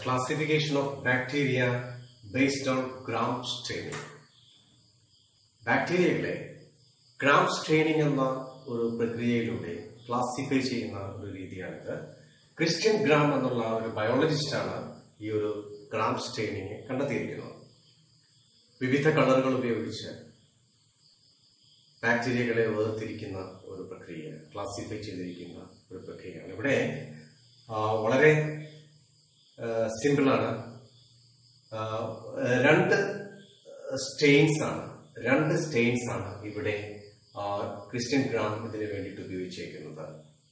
classification of bacteria based on gram staining. ബാക്ടീരിയകളെ gram staining എന്ന ഒരു പ്രക്രിയയിലൂടെ ക്ലാസിഫൈ ചെയ്യുന്ന ഒരു രീതിയാണിത് ക്രിസ്ത്യൻ ഗ്രാം എന്നുള്ള ഒരു ബയോളജിസ്റ്റാണ് ഈ ഒരു ഗ്രാം സ്റ്റെയിനിങ് കണ്ടെത്തിയിരിക്കുന്നത് വിവിധ കളറുകൾ ഉപയോഗിച്ച് ബാക്ടീരിയകളെ വേർതിരിക്കുന്ന ഒരു പ്രക്രിയ ക്ലാസിഫൈ ചെയ്തിരിക്കുന്ന ഒരു പ്രക്രിയയാണ് ഇവിടെ ആ, വളരെ സിമ്പിളാണ് രണ്ട് സ്റ്റെയിൻസ് ആണ് രണ്ട് സ്റ്റെയിൻസ് ആണ് ഇവിടെ ആ, ക്രിസ്ത്യൻ ഗ്രാം ഇതിന് വേണ്ടിയിട്ട് ഉപയോഗിച്ചേക്കുന്നത്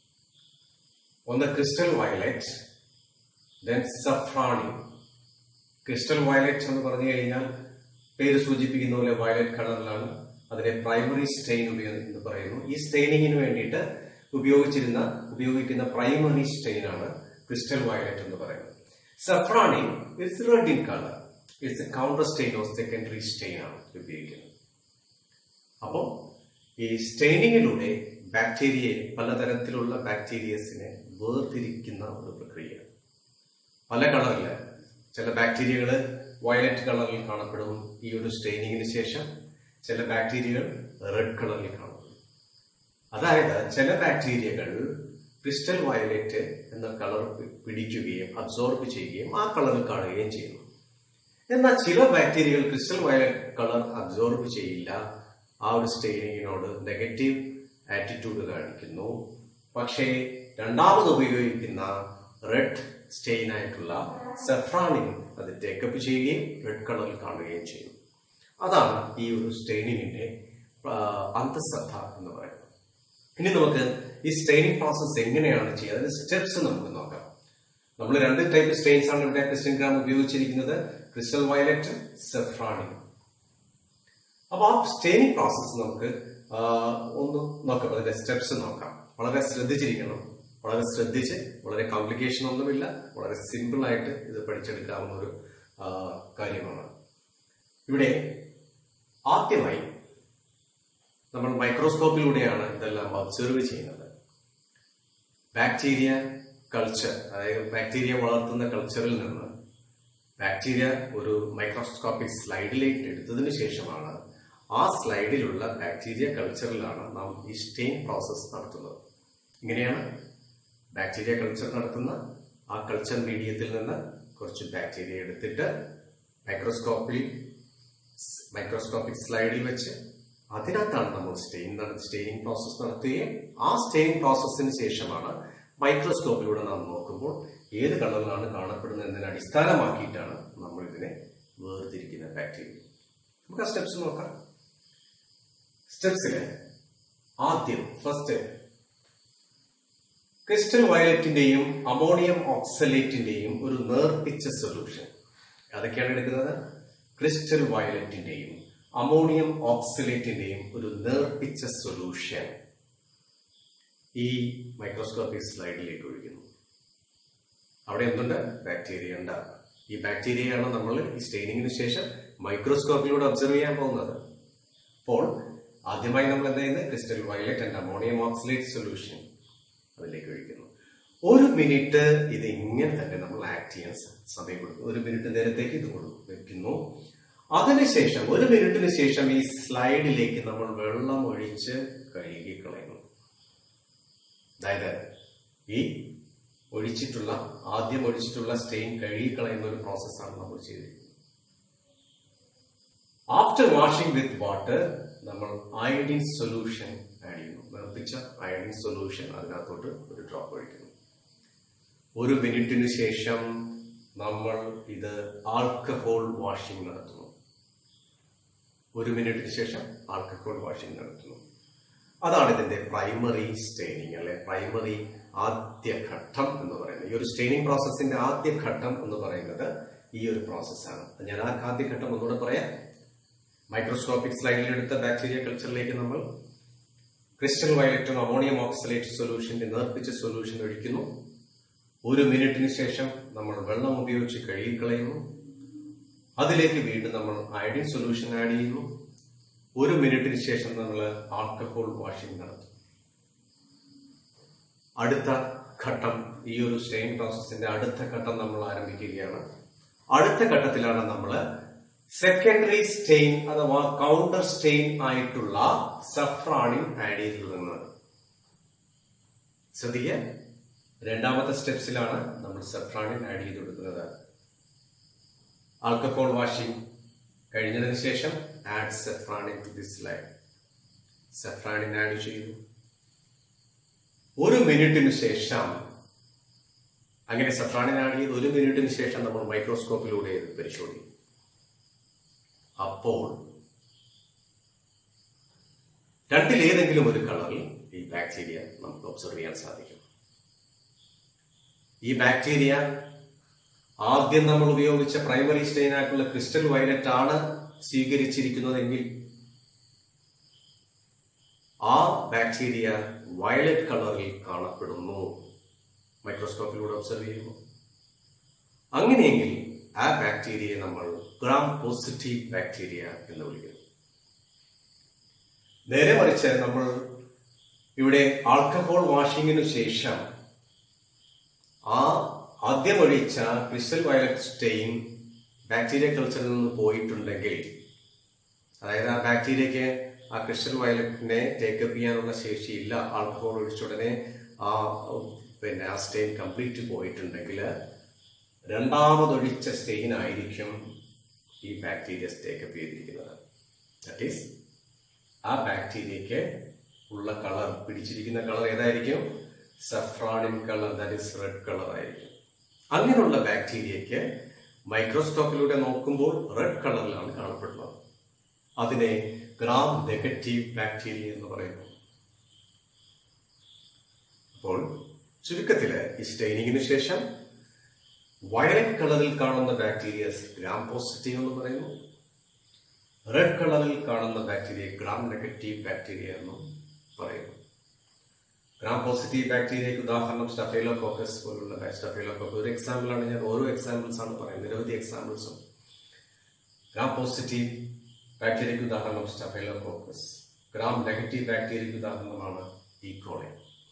ഒന്ന് crystal violet then safranin crystal violet എന്ന് പറഞ്ഞു കഴിഞ്ഞാൽ പേര് സൂചിപ്പിക്കുന്ന പോലെ വയലറ്റ് കളറിലാണ് അതിനെ പ്രൈമറി സ്റ്റെയിൻ എന്ന് പറയുന്നു ഈ സ്റ്റെയിനിങ്ങിന് വേണ്ടിയിട്ട് ഉപയോഗിച്ചിരുന്ന ഉപയോഗിക്കുന്ന പ്രൈമറി സ്റ്റെയിൻ ആണ് ക്രിസ്റ്റൽ വയലറ്റ് എന്ന് പറയുന്നത് safranin it's red in colour it's a counter stain of secondary stain ആണ് ഉപയോഗിക്കുന്നത് അപ്പോൾ ഈ സ്റ്റെയിനിങ്ങിലൂടെ ബാക്ടീരിയയെ പലതരത്തിലുള്ള ബാക്ടീരിയസിനെ വേർതിരിക്കുന്ന ഒരു പ്രക്രിയ പല കളറില് ചില ബാക്ടീരിയകൾ വയലറ്റ് കളറിൽ കാണപ്പെടും ഈ ഒരു സ്റ്റെയിനിങ്ങിന് ശേഷം ചില ബാക്ടീരിയകൾ റെഡ് കളറിൽ കാണപ്പെടും അതായത് ചില ബാക്ടീരിയകൾ ക്രിസ്റ്റൽ വയലറ്റ് എന്ന കളർ പിടിക്കുകയും അബ്സോർബ് ചെയ്യുകയും ആ കളറിൽ കാണുകയും ചെയ്യുന്നു എന്നാൽ ചില ബാക്ടീരിയകൾ ക്രിസ്റ്റൽ വയലറ്റ് കളർ അബ്സോർബ് ചെയ്യില്ല ആ ഒരു സ്റ്റെയിനിങ്ങിനോട് നെഗറ്റീവ് ആറ്റിറ്റ്യൂഡ് കാണിക്കുന്നു പക്ഷേ രണ്ടാമത് ഉപയോഗിക്കുന്ന റെഡ് സ്റ്റെയിൻ ആയിട്ടുള്ള സെഫ്രാനിൻ അത് ടേക്കപ്പ് ചെയ്യുകയും റെഡ് കളറിൽ കാണുകയും ചെയ്യും അതാണ് ഈ ഒരു സ്റ്റെയിനിങ്ങിന്റെ അന്തസത്ത എന്ന് പറയുന്നത് ഇനി നമുക്ക് ഈ സ്റ്റെയിനിങ് പ്രോസസ് എങ്ങനെയാണ് ചെയ്യുന്നത് അതിന്റെ സ്റ്റെപ്സ് നമുക്ക് നോക്കാം നമ്മൾ രണ്ട് ടൈപ്പ് സ്റ്റെയിൻസ് ആണ് ഇവിടെ ക്രിസ്റ്റ്യൻ ഗ്രാം ഉപയോഗിച്ചിരിക്കുന്നത് ക്രിസ്റ്റൽ വയലറ്റ് സെഫ്രാണി അപ്പൊ ആ സ്റ്റെയിനിങ് പ്രോസസ് നമുക്ക് ആ, ഒന്ന് നോക്കാം അതിന്റെ സ്റ്റെപ്സ് നോക്കാം വളരെ ശ്രദ്ധിച്ചിരിക്കണം വളരെ ശ്രദ്ധിച്ച് വളരെ കോംപ്ലിക്കേഷൻ ഒന്നുമില്ല വളരെ സിമ്പിൾ ആയിട്ട് ഇത് പഠിച്ചെടുക്കാവുന്ന ഒരു ആ, കാര്യമാണ് ഇവിടെ ആദ്യമായി നമ്മൾ മൈക്രോസ്കോപ്പിലൂടെയാണ് ഇതെല്ലാം ഒബ്സർവ് ചെയ്യുന്നത് ബാക്ടീരിയ കൾച്ചർ അതായത് ബാക്ടീരിയ വളർത്തുന്ന കൾച്ചറിൽ നിന്ന് ബാക്ടീരിയ ഒരു മൈക്രോസ്കോപ്പിക് സ്ലൈഡിലേക്ക് എടുത്തതിന് ശേഷമാണ് ആ സ്ലൈഡിലുള്ള ബാക്ടീരിയ കൾച്ചറിലാണ് നാം ഈ സ്റ്റെയിൻ പ്രോസസ് നടത്തുന്നത് ഇങ്ങനെയാണ് ബാക്ടീരിയ കൾച്ചർ നടത്തുന്ന ആ കൾച്ചർ മീഡിയത്തിൽ നിന്ന് കുറച്ച് ബാക്ടീരിയ എടുത്തിട്ട് മൈക്രോസ്കോപ്പിൽ മൈക്രോസ്കോപ്പിക് സ്ലൈഡിൽ വെച്ച് അതിനകത്താണ് നമ്മൾ സ്റ്റെയിൻ സ്റ്റെയിനിങ് പ്രോസസ് നടത്തുകയും ആ സ്റ്റെയിൻ പ്രോസസ്സിന് ശേഷമാണ് മൈക്രോസ്കോപ്പിലൂടെ നാം നോക്കുമ്പോൾ ഏത് കളറിലാണ് കാണപ്പെടുന്നത് എന്നതിനെ അടിസ്ഥാനമാക്കിയിട്ടാണ് നമ്മൾ ഇതിനെ വേർതിരിക്കുന്ന ബാക്ടീരിയ നമുക്ക് ആ സ്റ്റെപ്സ് നോക്കാം സ്റ്റെപ്സില് ആദ്യം ഫസ്റ്റ് ക്രിസ്റ്റൽ വയലറ്റിന്റെയും അമോണിയം ഓക്സലേറ്റിന്റെയും ഒരു നേർപ്പിച്ച സൊല്യൂഷൻ അതൊക്കെയാണ് എടുക്കുന്നത് ക്രിസ്റ്റൽ വയലറ്റിന്റെയും അമോണിയം ഓക്സലേറ്റിന്റെയും ഒരു നേർപ്പിച്ച സൊല്യൂഷൻ ഈ മൈക്രോസ്കോപ്പിക് സ്ലൈഡിലേക്ക് ഒഴിക്കുന്നു അവിടെ എന്തുണ്ട് ബാക്ടീരിയ ഉണ്ട് ഈ ബാക്ടീരിയയാണ് നമ്മൾ ഈ സ്റ്റെയിനിങ്ങിന് ശേഷം മൈക്രോസ്കോപ്പിലൂടെ ഒബ്സർവ് ചെയ്യാൻ പോകുന്നത് അപ്പോൾ ആദ്യമായി നമ്മൾ എന്താ ചെയ്യുന്നത് crystal violet and ammonium oxalate solution അതിലേക്ക് ഒഴിക്കുന്നു ഒരു മിനിറ്റ് ഇത് ഇങ്ങനെ തന്നെ നമ്മൾ ആക്ട് ചെയ്യാൻ സ- സമയം കൊടുക്കും ഒരു മിനിറ്റ് നേരത്തേക്ക് ഇത് കൊടുക്കും വെക്കുന്നു അതിനുശേഷം ഒരു മിനിറ്റിന് ശേഷം ഈ സ്ലൈഡിലേക്ക് നമ്മൾ വെള്ളം ഒഴിച്ച് കഴുകി കളയുന്നു അതായത് ഈ ഒഴിച്ചിട്ടുള്ള ആദ്യം ഒഴിച്ചിട്ടുള്ള സ്റ്റെയിൻ കഴുകി കളയുന്ന ഒരു പ്രോസസ്സാണ് നമ്മൾ ചെയ്തിരിക്കുന്നത് ആഫ്റ്റർ വാഷിംഗ് വിത്ത് വാട്ടർ നമ്മൾ അയഡിൻ സൊല്യൂഷൻ ആഡ് ചെയ്യുന്നു നിർമ്മിച്ച അയഡിൻ സൊല്യൂഷൻ അതിനകത്തോട്ട് ഒരു ഡ്രോപ്പ് ഒഴിക്കുന്നു ഒരു മിനിറ്റിന് ശേഷം നമ്മൾ ഇത് ആൽക്കഹോൾ വാഷിംഗ് നടത്തുന്നു ഒരു മിനിറ്റിന് ശേഷം ആൽക്കഹോൾ വാഷിംഗ് നടത്തുന്നു അതാണ് ഇതിന്റെ പ്രൈമറി സ്റ്റെയിനിങ് അല്ലെ പ്രൈമറി ആദ്യ ഘട്ടം എന്ന് പറയുന്നത് ഈ ഒരു സ്റ്റെയിനിങ് പ്രോസസ്സിന്റെ ആദ്യ ഘട്ടം എന്ന് പറയുന്നത് ഈ ഒരു പ്രോസസ്സാണ് ഞാൻ ആ ആദ്യ ഘട്ടം ഒന്നുകൂടെ പറയാം മൈക്രോസ്കോപ്പിക് സ്ലൈഡിൽ എടുത്ത ബാക്ടീരിയ കൾച്ചറിലേക്ക് നമ്മൾ ക്രിസ്റ്റൽ വയലറ്റും അമോണിയം ഓക്സലേറ്റ് സൊല്യൂഷന്റെ നേർപ്പിച്ച സൊല്യൂഷൻ ഒഴിക്കുന്നു ഒരു മിനിറ്റിന് ശേഷം നമ്മൾ വെള്ളം ഉപയോഗിച്ച് കഴുകിക്കളയുന്നു അതിലേക്ക് വീണ്ടും നമ്മൾ അയഡിൻ സൊല്യൂഷൻ ആഡ് ചെയ്യുന്നു ഒരു മിനിറ്റിന് ശേഷം നമ്മൾ ആൽക്കഹോൾ വാഷിംഗ് നടത്തും അടുത്ത ഘട്ടം ഈ ഒരു സ്റ്റെയിൻ പ്രോസസ്സിന്റെ അടുത്ത ഘട്ടം നമ്മൾ ആരംഭിക്കുകയാണ് അടുത്ത ഘട്ടത്തിലാണ് നമ്മൾ സെക്കൻഡറി സ്റ്റെയിൻ അഥവാ കൗണ്ടർ സ്റ്റെയിൻ ആയിട്ടുള്ള സഫ്രാണിൻ ആഡ് ചെയ്തിരുന്നത് ശ്രദ്ധിക്കുക രണ്ടാമത്തെ സ്റ്റെപ്സിലാണ് നമ്മൾ സഫ്രാണിൻ ആഡ് ചെയ്ത് കൊടുക്കുന്നത് ആൽക്കഹോൾ വാഷിംഗ് കഴിഞ്ഞതിന് ശേഷം add safranin to this line safranin add ചെയ്തു ഒരു മിനിറ്റിന് ശേഷം അങ്ങനെ സഫ്രാണിൻ ആഡ് ചെയ്ത് ഒരു മിനിറ്റിന് ശേഷം നമ്മൾ മൈക്രോസ്കോപ്പിലൂടെ ഇത് പരിശോധിക്കും അപ്പോൾ രണ്ടിലേതെങ്കിലും ഒരു കളറിൽ ഈ ബാക്ടീരിയ നമുക്ക് ഒബ്സർവ് ചെയ്യാൻ സാധിക്കും ഈ ബാക്ടീരിയ ആദ്യം നമ്മൾ ഉപയോഗിച്ച പ്രൈമറി സ്റ്റെയിൻ ആയിട്ടുള്ള ക്രിസ്റ്റൽ വയലറ്റ് ആണ് സ്വീകരിച്ചിരിക്കുന്നതെങ്കിൽ ആ ബാക്ടീരിയ വയലറ്റ് കളറിൽ കാണപ്പെടുന്നു മൈക്രോസ്കോപ്പിലൂടെ ഒബ്സർവ് ചെയ്യുമ്പോൾ അങ്ങനെയെങ്കിൽ ആ ബാക്ടീരിയയെ നമ്മൾ ഗ്രാം പോസിറ്റീവ് ബാക്ടീരിയ എന്ന് വിളിക്കുന്നു നേരെ മറിച്ച് നമ്മൾ ഇവിടെ ആൽക്കഹോൾ വാഷിങ്ങിനു ശേഷം ആ ആദ്യം ഒഴിച്ച ക്രിസ്റ്റൽ വയലറ്റ് സ്റ്റെയിൻ ബാക്ടീരിയ കൾച്ചറിൽ നിന്ന് പോയിട്ടുണ്ടെങ്കിൽ അതായത് ആ ബാക്ടീരിയക്ക് ആ ക്രിസ്റ്റൽ വയലറ്റിനെ ടേക്കപ്പ് ചെയ്യാനുള്ള ശേഷിയില്ല ആൽക്കഹോൾ ഒഴിച്ചുടനെ ആ പിന്നെ ആ സ്റ്റെയിൻ കംപ്ലീറ്റ് പോയിട്ടുണ്ടെങ്കിൽ രണ്ടാമതൊഴിച്ച സ്റ്റെയിൻ ആയിരിക്കും ഈ ബാക്ടീരിയ ടേക്കപ്പ് ചെയ്തിരിക്കുന്നത് ദാറ്റ് ഈസ് ആ ബാക്ടീരിയക്ക് ഉള്ള കളർ പിടിച്ചിരിക്കുന്ന കളർ ഏതായിരിക്കും safranin colour that is red colour ആയിരിക്കും അങ്ങനെയുള്ള ബാക്ടീരിയക്ക് മൈക്രോസ്കോപ്പിലൂടെ നോക്കുമ്പോൾ റെഡ് കളറിലാണ് കാണപ്പെടുന്നത് അതിനെ ഗ്രാം നെഗറ്റീവ് ബാക്ടീരിയ എന്ന് പറയുന്നു അപ്പോൾ ചുരുക്കത്തില് ഈ സ്റ്റെയിനിങ്ങിന് ശേഷം വയലറ്റ് കളറിൽ കാണുന്ന ബാക്ടീരിയസ് ഗ്രാം പോസിറ്റീവ് എന്ന് പറയുന്നു റെഡ് കളറിൽ കാണുന്ന ബാക്ടീരിയ ഗ്രാം നെഗറ്റീവ് ബാക്ടീരിയ എന്നും പറയുന്നു ഗ്രാം പോസിറ്റീവ് ബാക്ടീരിയക്ക് ഉദാഹരണം സ്റ്റഫേലോകോക്കസ് പോലുള്ള സ്റ്റഫേലോകോക്കസ് ഒരു എക്സാമ്പിളാണ് ഞാൻ ഓരോ എക്സാമ്പിൾസ് ആണ് പറയുന്നത് നിരവധി എക്സാമ്പിൾസും ഗ്രാം പോസിറ്റീവ് ബാക്ടീരിയക്ക് ഉദാഹരണം സ്റ്റഫേലോകോക്കസ് ഗ്രാം നെഗറ്റീവ് ബാക്ടീരിയക്ക് ഉദാഹരണമാണ് ഈക്കോളെ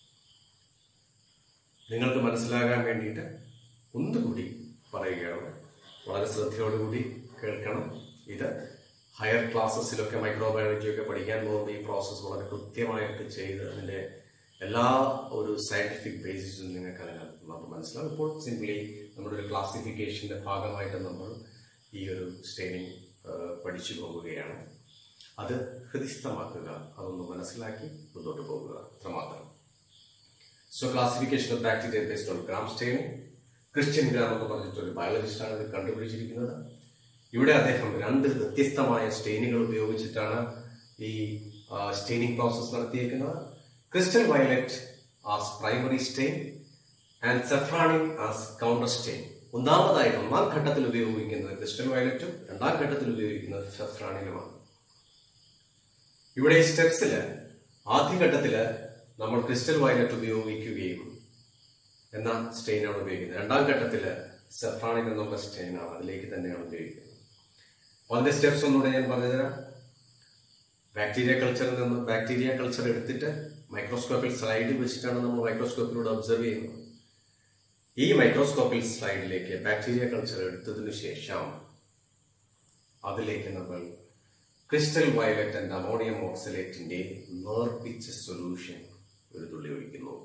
നിങ്ങൾക്ക് മനസ്സിലാകാൻ വേണ്ടിയിട്ട് ഒന്നുകൂടി പറയുകയാണ് വളരെ ശ്രദ്ധയോടുകൂടി കേൾക്കണം ഇത് ഹയർ ക്ലാസ്സസിലൊക്കെ മൈക്രോബയോളജി ഒക്കെ പഠിക്കാൻ പോകുമ്പോൾ ഈ പ്രോസസ്സ് വളരെ കൃത്യമായിട്ട് ചെയ്ത് അതിൻ്റെ എല്ലാ ഒരു സയന്റിഫിക് ബേസിസും നിങ്ങൾക്ക് അതിനകത്ത് നമുക്ക് മനസ്സിലാവും ഇപ്പോൾ സിംപ്ലി നമ്മുടെ ഒരു ക്ലാസിഫിക്കേഷന്റെ ഭാഗമായിട്ട് നമ്മൾ ഈ ഒരു സ്റ്റെയിനിങ് പഠിച്ചു പോകുകയാണ് അത് ഹൃദിസ്ഥമാക്കുക അതൊന്ന് മനസ്സിലാക്കി മുന്നോട്ട് പോകുക അത്രമാത്രം so classification of bacteria based on gram staining Christian Gram എന്ന് പറഞ്ഞിട്ട് ഒരു ബയോളജിസ്റ്റാണ് ഇത് കണ്ടുപിടിച്ചിരിക്കുന്നത് ഇവിടെ അദ്ദേഹം രണ്ട് വ്യത്യസ്തമായ സ്റ്റെയിനുകൾ ഉപയോഗിച്ചിട്ടാണ് ഈ സ്റ്റെയിനിങ് പ്രോസസ് നടത്തിയിരിക്കുന്നത് crystal violet as primary stain and safranin as counter stain ഒന്നാമതായിട്ട് ഒന്നാം ഘട്ടത്തിൽ ഉപയോഗിക്കുന്നത് ക്രിസ്റ്റൽ വയലറ്റും രണ്ടാം ഘട്ടത്തിൽ ഉപയോഗിക്കുന്നത് സെഫ്രാണിനുമാണ് ഇവിടെ ഈ സ്റ്റെപ്സില് ആദ്യഘട്ടത്തില് നമ്മൾ ക്രിസ്റ്റൽ വയലറ്റ് ഉപയോഗിക്കുകയും എന്ന സ്റ്റെയിനാണ് ഉപയോഗിക്കുന്നത് രണ്ടാം ഘട്ടത്തില് സെഫ്രാണിൻ എന്നുള്ള സ്റ്റെയിനാണ് അതിലേക്ക് തന്നെയാണ് ഉപയോഗിക്കുന്നത് അപ്പോൾ അതിന്റെ സ്റ്റെപ്സ് ഒന്നുകൂടെ ഞാൻ പറഞ്ഞുതരാം ബാക്ടീരിയ കൾച്ചറിൽ നിന്ന് ബാക്ടീരിയ കൾച്ചർ എടുത്തിട്ട് മൈക്രോസ്കോപ്പിൽ സ്ലൈഡ് വെച്ചിട്ടാണ് നമ്മൾ മൈക്രോസ്കോപ്പിലൂടെ ഒബ്സർവ് ചെയ്യുന്നത് ഈ മൈക്രോസ്കോപ്പിൽ സ്ലൈഡിലേക്ക് ബാക്ടീരിയ കൾച്ചർ എടുത്തതിനു ശേഷം അതിലേക്ക് നമ്മൾ ക്രിസ്റ്റൽ വയലറ്റ് ആൻഡ് അമോണിയം ഓക്സലേറ്റിന്റെ നേർപ്പിച്ച സൊല്യൂഷൻ ഒരു തുള്ളി ഒഴിക്കുന്നു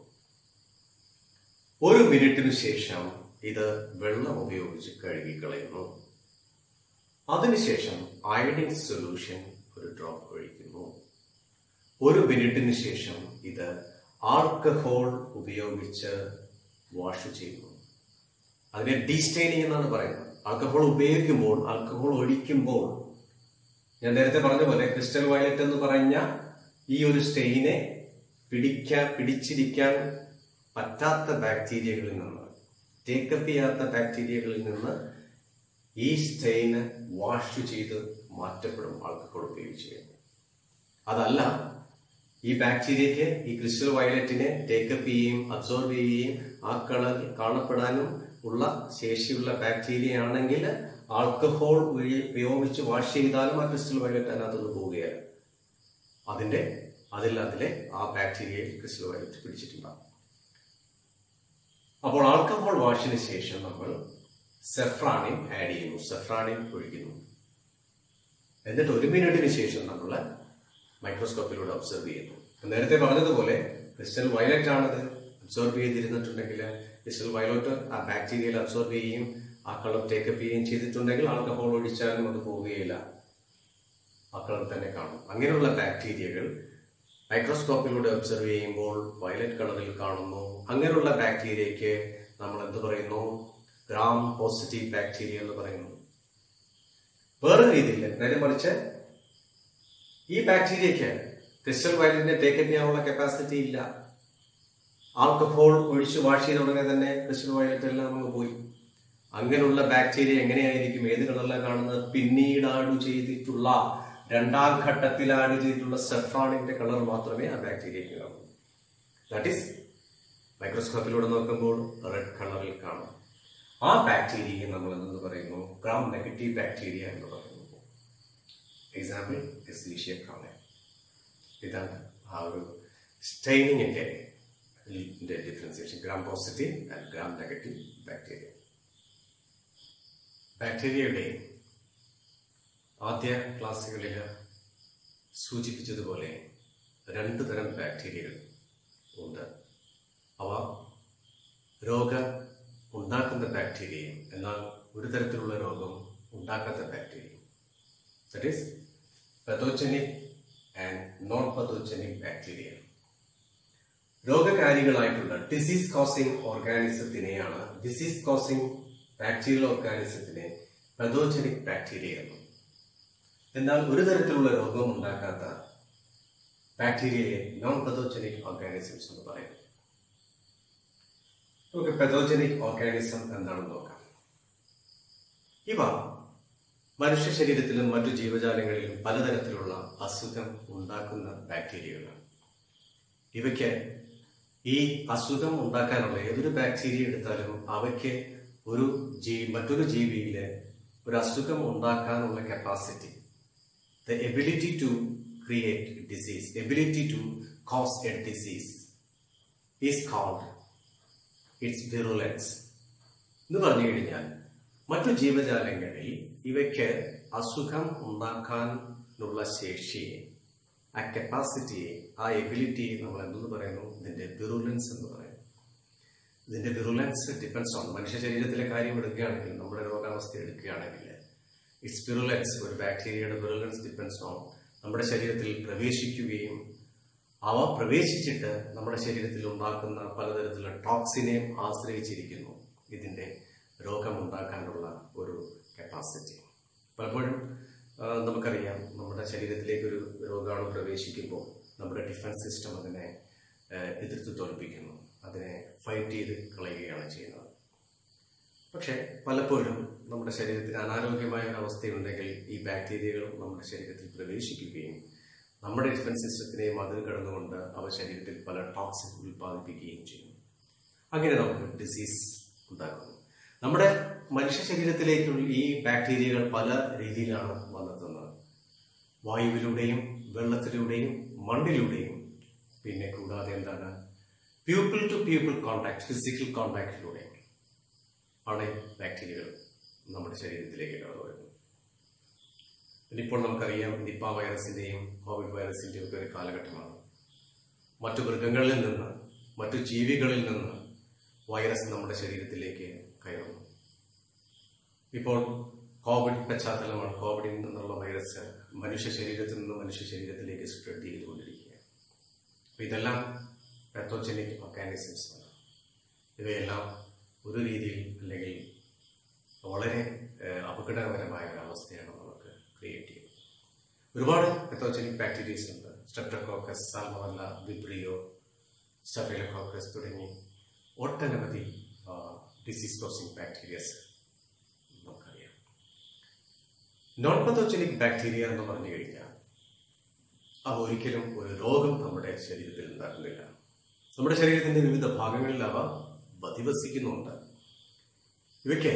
ഒരു മിനിറ്റിനു ശേഷം ഇത് വെള്ളം ഉപയോഗിച്ച് കഴുകിക്കളയുന്നു അതിനുശേഷം അയഡിൻ സൊല്യൂഷൻ ഒരു ഡ്രോപ്പ് ഒഴിക്കുന്നു ഒരു മിനിറ്റിന് ശേഷം ഇത് ആൽക്കഹോൾ ഉപയോഗിച്ച് വാഷ് ചെയ്യുന്നു അതിനെ ഡീസ്റ്റൈനിങ് എന്നാണ് പറയുന്നത് ആൽക്കഹോൾ ഉപയോഗിക്കുമ്പോൾ ആൽക്കഹോൾ ഒഴിക്കുമ്പോൾ ഞാൻ നേരത്തെ പറഞ്ഞ പോലെ ക്രിസ്റ്റൽ വയലറ്റ് എന്ന് പറഞ്ഞ ഈ ഒരു സ്റ്റെയിനെ പിടിക്കാൻ പിടിച്ചിരിക്കാൻ പറ്റാത്ത ബാക്ടീരിയകളിൽ നിന്ന് ടേക്കപ്പ് ചെയ്യാത്ത ബാക്ടീരിയകളിൽ നിന്ന് ഈ സ്റ്റെയിന് വാഷ് ചെയ്ത് മാറ്റപ്പെടും ആൽക്കഹോൾ ഉപയോഗിച്ച് അതല്ല ഈ ബാക്ടീരിയക്ക് ഈ ക്രിസ്റ്റൽ വയലറ്റിനെ ടേക്കപ്പ് ചെയ്യുകയും അബ്സോർബ് ചെയ്യുകയും ആ കളർ കാണപ്പെടാനും ഉള്ള ശേഷിയുള്ള ബാക്ടീരിയ ആണെങ്കിൽ ആൽക്കഹോൾ ഉപയോഗിച്ച് വാഷ് ചെയ്താലും ആ ക്രിസ്റ്റൽ വയലറ്റ് അതിനകത്തുനിന്ന് പോവുകയാണ് അതിന്റെ അതിൽ അതിലെ ആ ബാക്ടീരിയയിൽ ക്രിസ്റ്റൽ വയലറ്റ് പിടിച്ചിട്ടുണ്ടാകും അപ്പോൾ ആൽക്കഹോൾ വാഷിന് ശേഷം നമ്മൾ സെഫ്രാണിൻ ആഡ് ചെയ്യുന്നു സെഫ്രാണിൻ ഒഴിക്കുന്നു എന്നിട്ട് ഒരു മിനിറ്റിന് ശേഷം നമ്മൾ മൈക്രോസ്കോപ്പിലൂടെ ഒബ്സർവ് ചെയ്യുന്നു നേരത്തെ പറഞ്ഞതുപോലെ ക്രിസ്റ്റൽ വയലറ്റ് ആണത് അബ്സോർബ് ചെയ്തിരുന്നിട്ടുണ്ടെങ്കിൽ ക്രിസ്റ്റൽ വയലറ്റ് ആ ബാക്ടീരിയയിൽ അബ്സോർബ് ചെയ്യുകയും ആ കളർ ടേക്കപ്പ് ചെയ്യുകയും ചെയ്തിട്ടുണ്ടെങ്കിൽ ആൽക്കഹോൾ ഒഴിച്ചാലും അത് പോവുകയില്ല ആ കളർ തന്നെ കാണും അങ്ങനെയുള്ള ബാക്ടീരിയകൾ മൈക്രോസ്കോപ്പിലൂടെ ഒബ്സർവ് ചെയ്യുമ്പോൾ വയലറ്റ് കളറിൽ കാണുന്നു അങ്ങനെയുള്ള ബാക്ടീരിയയ്ക്ക് നമ്മൾ എന്ത് പറയുന്നു ഗ്രാം പോസിറ്റീവ് ബാക്ടീരിയ എന്ന് പറയുന്നു വേറെ രീതിയിൽ നേരെ മറിച്ച് ഈ ബാക്ടീരിയയ്ക്ക് ക്രിസ്റ്റൽ വയലറ്റിനെ ടേക്കപ്പ് ചെയ്യാനുള്ള കപ്പാസിറ്റി ഇല്ല ആൽക്കഹോൾ ഒഴിച്ച് വാഷ് ചെയ്ത ഉടനെ തന്നെ ക്രിസ്റ്റൽ വയലറ്റ് എല്ലാം അങ്ങ് പോയി അങ്ങനെയുള്ള ബാക്ടീരിയ എങ്ങനെയായിരിക്കും ഏത് കളറിലാണ് കാണുന്നത് പിന്നീട് ആഡ് ചെയ്തിട്ടുള്ള രണ്ടാം ഘട്ടത്തിൽ ആഡ് ചെയ്തിട്ടുള്ള സെഫ്രാണിന്റെ കളർ മാത്രമേ ആ ബാക്ടീരിയയ്ക്ക് കാണൂ ദാറ്റ് ഈസ് മൈക്രോസ്കോപ്പിലൂടെ നോക്കുമ്പോൾ റെഡ് കളറിൽ കാണും ആ ബാക്ടീരിയയെ നമ്മൾ എന്തെന്ന് പറയുന്നു ഗ്രാം നെഗറ്റീവ് ബാക്ടീരിയ എന്ന് പറയുന്നു എക്സാമ്പിൾ എസ്ലീഷ്യ കാണാൻ ഇതാണ് ആ ഒരു സ്റ്റൈനിങ്ങിന്റെ differentiation gram positive and gram negative bacteria ബാക്ടീരിയയുടെ ആദ്യ ക്ലാസ്സുകളിൽ സൂചിപ്പിച്ചതുപോലെ രണ്ടു തരം ബാക്ടീരിയകൾ ഉണ്ട് അവ രോഗം ഉണ്ടാക്കുന്ന ബാക്ടീരിയയും എന്നാൽ ഒരു തരത്തിലുള്ള രോഗം ഉണ്ടാക്കാത്ത ബാക്ടീരിയയും that is pathogenic and non pathogenic bacteria രോഗകാരികളായിട്ടുള്ള ഡിസീസ് കോസിംഗ് ഓർഗാനിസത്തിനെയാണ് ഡിസീസ് കോസിംഗ് ബാക്ടീരിയൽ ഓർഗാനിസത്തിനെ പതോജനിക് ബാക്ടീരിയ എന്നും എന്നാൽ ഒരു തരത്തിലുള്ള രോഗം ഉണ്ടാക്കാത്ത ബാക്ടീരിയയെ നോൺ പതോജനിക് ഓർഗാനിസംസ് എന്ന് പറയുന്നു നമുക്ക് പെതോജനിക് ഓർഗാനിസം എന്താണെന്ന് നോക്കാം ഇവ മനുഷ്യ ശരീരത്തിലും മറ്റു ജീവജാലങ്ങളിലും പലതരത്തിലുള്ള അസുഖം ഉണ്ടാക്കുന്ന ബാക്ടീരിയകളാണ് ഇവയ്ക്ക് ഈ അസുഖം ഉണ്ടാക്കാനുള്ള ഏതൊരു ബാക്ടീരിയ എടുത്താലും അവയ്ക്ക് ഒരു ജീ മറ്റൊരു ജീവിയിലെ ഒരു അസുഖം ഉണ്ടാക്കാനുള്ള capacity the ability to create disease ability to cause a disease is called it's virulence എന്ന് പറഞ്ഞു കഴിഞ്ഞാൽ മറ്റു ജീവജാലങ്ങളിൽ ഇവയ്ക്ക് അസുഖം ഉണ്ടാക്കാനുള്ള ശേഷിയെ ആ കപ്പാസിറ്റിയെ ആ എബിലിറ്റിയെ നമ്മൾ എന്തെന്ന് പറയുന്നു ഇതിന്റെ വിറുലൻസ് എന്ന് പറയുന്നു ഇതിന്റെ വിറുലൻസ് ഡിപ്പെൻസ് ഓൺ മനുഷ്യ ശരീരത്തിലെ കാര്യം എടുക്കുകയാണെങ്കിൽ നമ്മുടെ രോഗാവസ്ഥ എടുക്കുകയാണെങ്കിൽ ഇറ്റ്സ് വിറുലൻസ് ഒരു ബാക്ടീരിയയുടെ വിറുലൻസ് ഡിപ്പെൻസ് ഓൺ നമ്മുടെ ശരീരത്തിൽ പ്രവേശിക്കുകയും അവ പ്രവേശിച്ചിട്ട് നമ്മുടെ ശരീരത്തിൽ ഉണ്ടാക്കുന്ന പലതരത്തിലുള്ള ടോക്സിനെയും ആശ്രയിച്ചിരിക്കുന്നു ഇതിന്റെ രോഗമുണ്ടാക്കാനുള്ള ഒരു കപ്പാസിറ്റി പലപ്പോഴും ആ, നമുക്കറിയാം നമ്മുടെ ശരീരത്തിലേക്ക് ഒരു രോഗാണു പ്രവേശിക്കുമ്പോൾ നമ്മുടെ ഡിഫൻസ് സിസ്റ്റം അതിനെ ആ, എതിർത്ത് തോൽപ്പിക്കുന്നു അതിനെ ഫൈറ്റ് ചെയ്ത് കളയുകയാണ് ചെയ്യുന്നത് പക്ഷേ പലപ്പോഴും നമ്മുടെ ശരീരത്തിന് അനാരോഗ്യമായ ഒരു അവസ്ഥയുണ്ടെങ്കിൽ ഈ ബാക്ടീരിയകൾ നമ്മുടെ ശരീരത്തിൽ പ്രവേശിക്കുകയും നമ്മുടെ ഡിഫൻസ് സിസ്റ്റത്തിനെയും അതിൽ കടന്നുകൊണ്ട് അവ ശരീരത്തിൽ പല ടോക്സിൻ ഉൽപ്പാദിപ്പിക്കുകയും ചെയ്യും അങ്ങനെ നമുക്ക് ഡിസീസ് ഉണ്ടാക്കുന്നു നമ്മുടെ മനുഷ്യ ശരീരത്തിലേക്കുള്ള ഈ ബാക്ടീരിയകൾ പല രീതിയിലാണ് വന്നെത്തുന്നത് വായുവിലൂടെയും വെള്ളത്തിലൂടെയും മണ്ണിലൂടെയും പിന്നെ കൂടാതെ എന്താണ് people to people contact physical കോണ്ടാക്റ്റിലൂടെയും ആണ് ഈ ബാക്ടീരിയകൾ നമ്മുടെ ശരീരത്തിലേക്ക് കടന്നു വരുന്നത് പിന്നെ ഇപ്പോൾ നമുക്കറിയാം നിപ്പ വൈറസിന്റെയും കോവിഡ് വൈറസിന്റെയും ഒക്കെ ഒരു കാലഘട്ടമാണ് മറ്റു മൃഗങ്ങളിൽ നിന്ന് മറ്റു ജീവികളിൽ നിന്ന് വൈറസ് നമ്മുടെ ശരീരത്തിലേക്ക് കയറുന്നു ഇപ്പോൾ കോവിഡ് പശ്ചാത്തലമാണ് കോവിഡിൽ നിന്നുള്ള വൈറസ് മനുഷ്യ ശരീരത്തിൽ നിന്ന് മനുഷ്യ ശരീരത്തിലേക്ക് സ്പ്രെഡ് ചെയ്തുകൊണ്ടിരിക്കുകയാണ് അപ്പൊ ഇതെല്ലാം പെത്തോജനിക് ഓർഗാനിസംസ് ആണ് ഇവയെല്ലാം ഒരു രീതിയിൽ അല്ലെങ്കിൽ വളരെ ഏഹ്, അപകടകരമായ ഒരു അവസ്ഥയാണ് നമുക്ക് ക്രിയേറ്റ് ചെയ്യുന്നത് ഒരുപാട് പെത്തോജനിക് ബാക്ടീരിയസ് ഉണ്ട് സ്ട്രെപ്റ്റോകോക്കസ് സാൽമോല്ല വിബ്രിയോ സ്റ്റഫിലോകോക്കസ് തുടങ്ങി ഒട്ടനവധി ഡിസീസ് കോസിംഗ് ബാക്ടീരിയസ് നമുക്കറിയാം നോൺ പത്തോജനിക് ബാക്ടീരിയ എന്ന് പറഞ്ഞു കഴിഞ്ഞാൽ അവ ഒരിക്കലും ഒരു രോഗം നമ്മുടെ ശരീരത്തിൽ ഉണ്ടാക്കുന്നില്ല നമ്മുടെ ശരീരത്തിന്റെ വിവിധ ഭാഗങ്ങളിൽ അവ അധിവസിക്കുന്നുണ്ട് ഇവയ്ക്ക്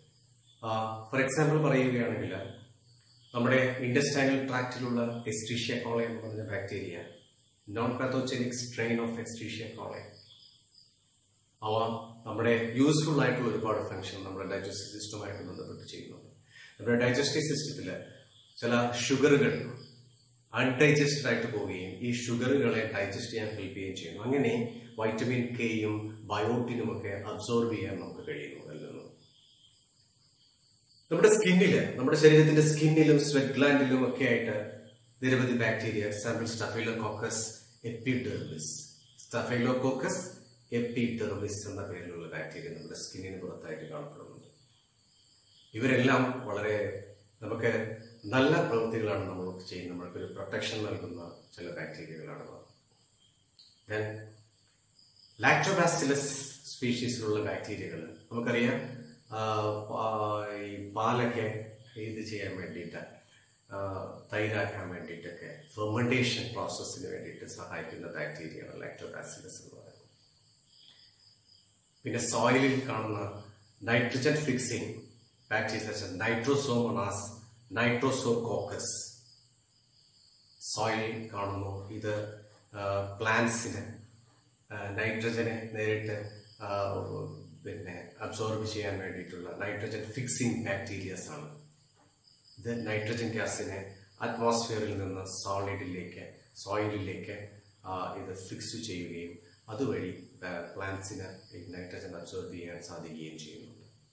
ഫോർ എക്സാമ്പിൾ പറയുകയാണെങ്കിൽ നമ്മുടെ ഇൻഡസ്റ്റൈനൽ ട്രാക്റ്റിലുള്ള എക്സ്ട്രീഷ്യ കോള എന്ന് പറഞ്ഞ bacteria non pathogenic strain of Escherichia coli അവ നമ്മുടെ യൂസ്ഫുൾ ആയിട്ടുള്ള ഒരുപാട് ഫംഗ്ഷൻ നമ്മുടെ ഡൈജസ്റ്റീവ് സിസ്റ്റവുമായിട്ട് ബന്ധപ്പെട്ട് ചെയ്യുന്നുണ്ട് നമ്മുടെ ഡൈജസ്റ്റീവ് സിസ്റ്റത്തിൽ ചില ഷുഗറുകൾ അൺഡൈജസ്റ്റഡ് ആയിട്ട് പോവുകയും ഈ ഷുഗറുകളെ ഡൈജസ്റ്റ് ചെയ്യാൻ ഹെൽപ്പ് ചെയ്യുകയും ചെയ്യുന്നു അങ്ങനെ വൈറ്റമിൻ കെയും ബയോട്ടിനും ഒക്കെ അബ്സോർബ് ചെയ്യാൻ നമുക്ക് കഴിയുന്നു അതിൽ നിന്ന് നമ്മുടെ സ്കിന്നില് നമ്മുടെ ശരീരത്തിന്റെ സ്കിന്നിലും സ്വെറ്റ് ഗ്ലാൻഡിലും ഒക്കെ ആയിട്ട് നിരവധി bacteria example staphylococcus epidermis staphylococcus epidermis എന്ന പേരിലുള്ള ബാക്ടീരിയ നമ്മുടെ സ്കിന്നിന് പുറത്തായിട്ട് കാണപ്പെടുന്നുണ്ട് ഇവരെല്ലാം വളരെ നമുക്ക് നല്ല പ്രവൃത്തികളാണ് നമ്മൾ ചെയ്യുന്നത് നമ്മൾക്കൊരു പ്രൊട്ടക്ഷൻ നൽകുന്ന ചില ബാക്ടീരിയകളാണ് ദെൻ ലാക്ടോബാസിലസ് സ്പീഷീസിലുള്ള ബാക്ടീരിയകൾ നമുക്കറിയാം ആ, പാ- ഈ പാലൊക്കെ ഇത് ചെയ്യാൻ വേണ്ടിയിട്ട് ആ, തൈരാക്കാൻ വേണ്ടിയിട്ടൊക്കെ ഫെർമെൻറ്റേഷൻ പ്രോസസ്സിന് വേണ്ടിയിട്ട് സഹായിക്കുന്ന ബാക്ടീരിയയാണ് ലാക്ടോബാസിലസ് എന്ന് പറയുന്നത് പിന്നെ സോയിലിൽ കാണുന്ന nitrogen fixing bacteria nitrosomonas nitrosococcus soil കാണുന്നു ഇത് പ്ലാന്റ്സിന് നൈട്രജനെ നേരിട്ട് ആ, പിന്നെ അബ്സോർബ് ചെയ്യാൻ വേണ്ടിയിട്ടുള്ള നൈട്രജൻ ഫിക്സിംഗ് ബാക്ടീരിയസ് ആണ് ഇത് നൈട്രജൻ ഗ്യാസിനെ അറ്റ്മോസ്ഫിയറിൽ നിന്ന് സോളിഡിലേക്ക് സോയിലിലേക്ക് ആ, ഇത് ഫിക്സ് ചെയ്യുകയും അതുവഴി പ്ലാന്റ്സിന് ഈ നൈട്രജൻ അബ്സോർബ് ചെയ്യാൻ സാധിക്കുകയും ചെയ്യുന്നുണ്ട്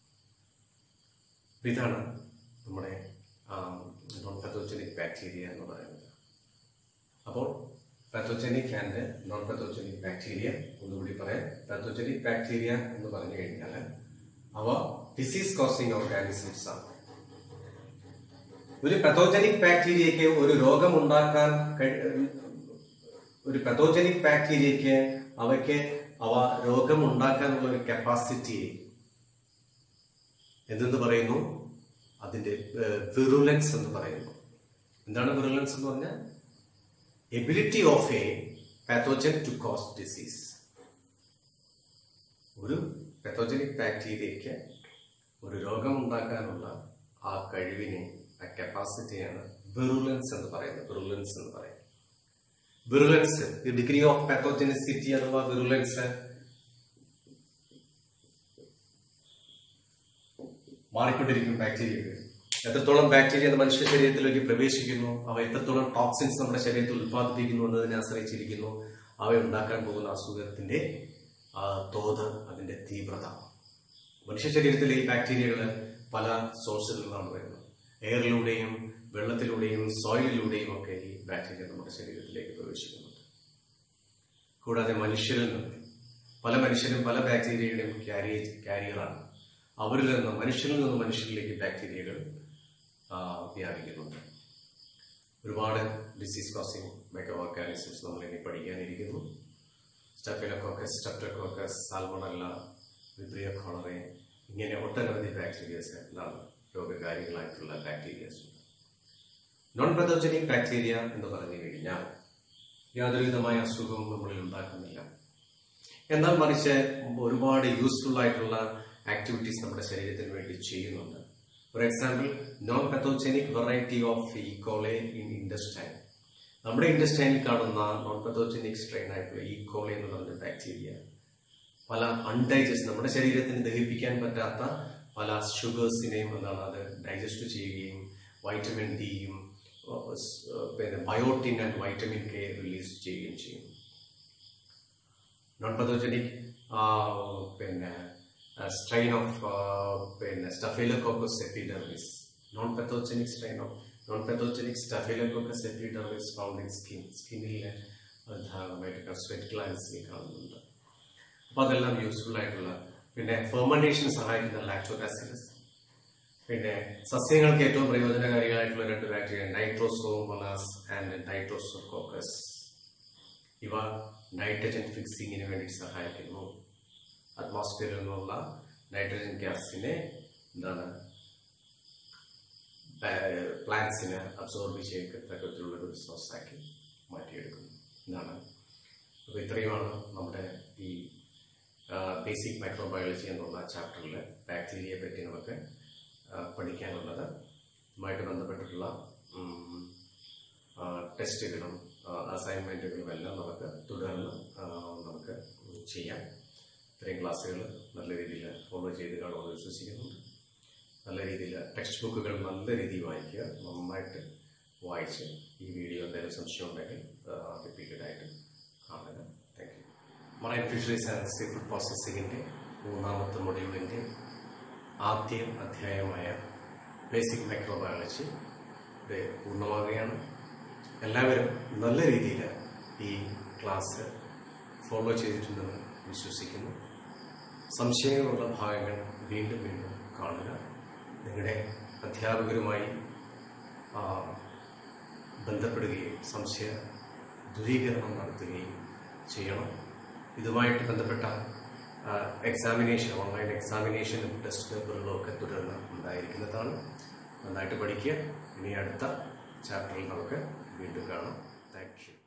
അപ്പൊ ഇതാണ് നമ്മുടെ നോൺ പത്തോജനിക് ബാക്ടീരിയ എന്ന് പറയുന്നത് അപ്പോൾ pathogenic and non pathogenic bacteria ഒന്നുകൂടി പറയാം പാത്തോജനിക് ബാക്ടീരിയ എന്ന് പറഞ്ഞു കഴിഞ്ഞാൽ അവ ഡിസീസ് കോസിംഗ് ഓർഗാനിസംസ് ആണ് ഒരു പത്തോജനിക് ബാക്ടീരിയയ്ക്ക് ഒരു രോഗം ഉണ്ടാക്കാൻ കഴി- ഒരു പത്തോജനിക് ബാക്ടീരിയയ്ക്ക് അവയ്ക്ക് അവ രോഗം ഉണ്ടാക്കാനുള്ള ഒരു കപ്പാസിറ്റി എന്തെന്ന് പറയുന്നു അതിന്റെ വിറുലൻസ് എന്ന് പറയുന്നു എന്താണ് വിറുലൻസ് എന്ന് പറഞ്ഞാൽ ability of a pathogen to cause disease ഒരു പാത്തോജനിക് ബാക്ടീരിയയ്ക്ക് ഒരു രോഗം ഉണ്ടാക്കാനുള്ള ആ കഴിവിനെ ആ കപ്പാസിറ്റിയാണ് വിറുലൻസ് എന്ന് പറയുന്നത് വിറുലൻസ് എന്ന് പറയുന്നത് വിറുലൻസ് ഡിഗ്രി ഓഫ് പാത്തോജനിസിറ്റി അഥവാ വിറുലൻസ് മാറിക്കൊണ്ടിരിക്കും ബാക്ടീരിയകൾ എത്രത്തോളം ബാക്ടീരിയ മനുഷ്യ ശരീരത്തിലേക്ക് പ്രവേശിക്കുന്നു അവ എത്രത്തോളം ടോക്സിൻസ് നമ്മുടെ ശരീരത്തിൽ ഉത്പാദിപ്പിക്കുന്നു എന്നതിനെ ആശ്രയിച്ചിരിക്കുന്നു അവ ഉണ്ടാക്കാൻ പോകുന്ന അസുഖത്തിന്റെ ആ, തോത് അതിന്റെ തീവ്രത മനുഷ്യ ശരീരത്തിലെ ഈ ബാക്ടീരിയകൾ പല സോഴ്സിൽ നിന്നാണ് വരുന്നത് എയറിലൂടെയും വെള്ളത്തിലൂടെയും സോയിലിലൂടെയും ഒക്കെ ഈ ബാക്ടീരിയ നമ്മുടെ ശരീരത്തിലേക്ക് പ്രവേശിക്കുന്നുണ്ട് കൂടാതെ മനുഷ്യരിൽ നിന്ന് പല മനുഷ്യരും പല ബാക്ടീരിയയുടെയും ക്യാരി ക്യാരിയറാണ് അവരിൽ നിന്ന് മനുഷ്യരിൽ നിന്ന് മനുഷ്യരിലേക്ക് ബാക്ടീരിയകൾ ആ, വ്യാപിക്കുന്നുണ്ട് ഒരുപാട് ഡിസീസ് കോസിംഗ് മൈക്രോ ഓർഗാനിസംസ് നമ്മൾ ഇനി പഠിക്കാനിരിക്കുന്നു staphylococcus streptococcus salmonella vibrio cholerae ഇങ്ങനെ ഒട്ടനവധി ബാക്ടീരിയസ് എന്താണ് രോഗകാരികളായിട്ടുള്ള ബാക്ടീരിയസ് നോൺ പതോജനിക് ബാക്ടീരിയ എന്ന് പറഞ്ഞു കഴിഞ്ഞാൽ യാതൊരുവിധമായ അസുഖവും നമ്മളിൽ ഉണ്ടാക്കുന്നില്ല എന്നാൽ മറിച്ച് ഒരുപാട് യൂസ്ഫുൾ ആയിട്ടുള്ള ആക്ടിവിറ്റീസ് നമ്മുടെ ശരീരത്തിന് വേണ്ടി ചെയ്യുന്നുണ്ട് for example non pathogenic variety of E coli in intestine നമ്മുടെ ഇൻഡസ്റ്റൈനിൽ കാണുന്ന നോൺ പത്തോജനിക് സ്ട്രെയിൻ ആയിട്ടുള്ള ഈക്കോളെ എന്ന് പറഞ്ഞ ബാക്ടീരിയ പല അൺഡൈജസ്റ്റ് നമ്മുടെ ശരീരത്തിന് ദഹിപ്പിക്കാൻ പറ്റാത്ത പല ഷുഗേഴ്സിനെയും എന്താണ് അത് ഡൈജസ്റ്റ് ചെയ്യുകയും വൈറ്റമിൻ ഡിയും പിന്നെ biotin and vitamin K release ചെയ്യുകയും ചെയ്യും നോൺ പത്തോജനിക് പിന്നെ സ്ട്രെയിൻ ഓഫ് പിന്നെ staphylococcus epidermis non pathogenic strain of non pathogenic staphylococcus epidermis found in skin സ്കിന്നിൽ ധാരാളമായിട്ട് സ്വെറ്റ് ഗ്ലാൻസിൽ കാണുന്നുണ്ട് അപ്പോൾ അതെല്ലാം യൂസ്ഫുൾ ആയിട്ടുള്ള പിന്നെ ഫെർമൻറ്റേഷൻ സഹായിക്കുന്ന ലാക്ടോബാസിലസ് പിന്നെ സസ്യങ്ങൾക്ക് ഏറ്റവും പ്രയോജനകാരികളായിട്ടുള്ള രണ്ട് ബാക്ടീരിയ നൈട്രോസോമോണാസ് ആൻഡ് നൈട്രോസോകോക്കസ് ഇവ നൈട്രജൻ ഫിക്സിങ്ങിന് വേണ്ടി സഹായിക്കുന്നു അറ്റ്മോസ്ഫിയറിൽ നിന്നുള്ള നൈട്രജൻ ഗ്യാസിനെ എന്താണ് പ്ലാന്റ്സിന് അബ്സോർബ് ചെയ്യത്തക്കത്തിലുള്ള ഒരു റിസോഴ്സാക്കി മാറ്റിയെടുക്കുന്നു എന്നാണ് അപ്പോൾ ഇത്രയുമാണ് നമ്മുടെ ഈ ബേസിക് മൈക്രോബയോളജി എന്നുള്ള ചാപ്റ്ററിൽ ബാക്ടീരിയയെ പറ്റി നമുക്ക് ആ, പഠിക്കാനുള്ളത് ഇതുമായിട്ട് ബന്ധപ്പെട്ടിട്ടുള്ള ഉം, ആ, ടെസ്റ്റുകളും ആ, അസൈൻമെൻറ്റുകളും എല്ലാം നമുക്ക് തുടർന്ന് ആ, നമുക്ക് ചെയ്യാം ഇത്രയും ക്ലാസ്സുകൾ നല്ല രീതിയിൽ ഫോളോ ചെയ്ത് കാണുമെന്ന് വിശ്വസിക്കുന്നുണ്ട് നല്ല രീതിയിൽ ടെക്സ്റ്റ് ബുക്കുകൾ നല്ല രീതിയിൽ വായിക്കുക നന്നായിട്ട് വായിച്ച് ഈ വീഡിയോ എന്തെങ്കിലും സംശയം ഉണ്ടെങ്കിൽ റിപ്പീറ്റഡായിട്ട് കാണുക thank you marine fisheries and seafood പ്രോസസ്സിങ്ങിൻ്റെ മൂന്നാമത്തെ മൊഡ്യൂളിൻ്റെ ആദ്യ അധ്യായമായ ബേസിക് മൈക്രോബയോളജി ഇത് പൂർണ്ണമാകുകയാണ് എല്ലാവരും നല്ല രീതിയിൽ ഈ ക്ലാസ് ഫോളോ ചെയ്തിട്ടുണ്ടെന്ന് വിശ്വസിക്കുന്നു സംശയങ്ങളുള്ള ഭാഗങ്ങൾ വീണ്ടും വീണ്ടും കാണുക നിങ്ങളുടെ അധ്യാപകരുമായി ആ, ബന്ധപ്പെടുകയും സംശയ ദൂരീകരണം നടത്തുകയും ചെയ്യണം ഇതുമായിട്ട് ബന്ധപ്പെട്ട എക്സാമിനേഷൻ ഓൺലൈൻ എക്സാമിനേഷനും ടെസ്റ്റ് പേപ്പറുകളും ഒക്കെ തുടർന്ന് ഉണ്ടായിരിക്കുന്നതാണ് നന്നായിട്ട് പഠിക്കുക ഇനി അടുത്ത ചാപ്റ്ററിൽ നമുക്ക് വീണ്ടും കാണാം താങ്ക് യു